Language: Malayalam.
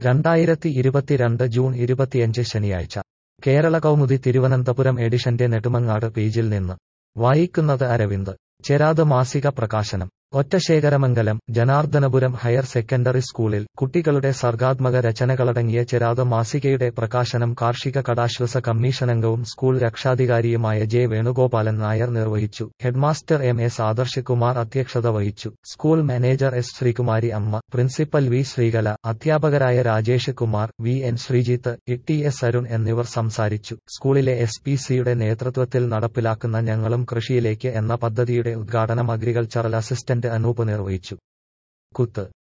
രണ്ടായിരത്തി ഇരുപത്തിരണ്ട് ജൂൺ ഇരുപത്തിയഞ്ച് ശനിയാഴ്ച കേരള കൗമുദി തിരുവനന്തപുരം എഡിഷന്റെ നെടുമങ്ങാട് പേജിൽ നിന്ന് വായിക്കുന്നത് അരവിന്ദ് ചെരാത് മാസിക പ്രകാശനം ഒറ്റശേഖരമംഗലം ജനാർദ്ദനപുരം ഹയർ സെക്കൻഡറി സ്കൂളിൽ കുട്ടികളുടെ സർഗാത്മക രചനകളടങ്ങിയ ചെരാത് മാസികയുടെ പ്രകാശനം കാർഷിക കടാശ്വാസ കമ്മീഷനംഗവും സ്കൂൾ രക്ഷാധികാരിയുമായ ജെ വേണുഗോപാലൻ നായർ നിർവഹിച്ചു headmaster M S Adarsh Kumar അധ്യക്ഷത വഹിച്ചു സ്കൂൾ മാനേജർ എസ് ശ്രീകുമാരി അമ്മ പ്രിൻസിപ്പൽ വി ശ്രീകല അധ്യാപകരായ Rajesh Kumar V N Sreejith T S Arun എന്നിവർ സംസാരിച്ചു സ്കൂളിലെ എസ് പി സിയുടെ നേതൃത്വത്തിൽ നടപ്പിലാക്കുന്ന ഞങ്ങളും കൃഷിയിലേക്ക് എന്ന പദ്ധതിയുടെ ഉദ്ഘാടനം അഗ്രികൾച്ചറൽ അസിസ്റ്റന്റ് അനൂപ് നിർവഹിച്ചു കുത്ത്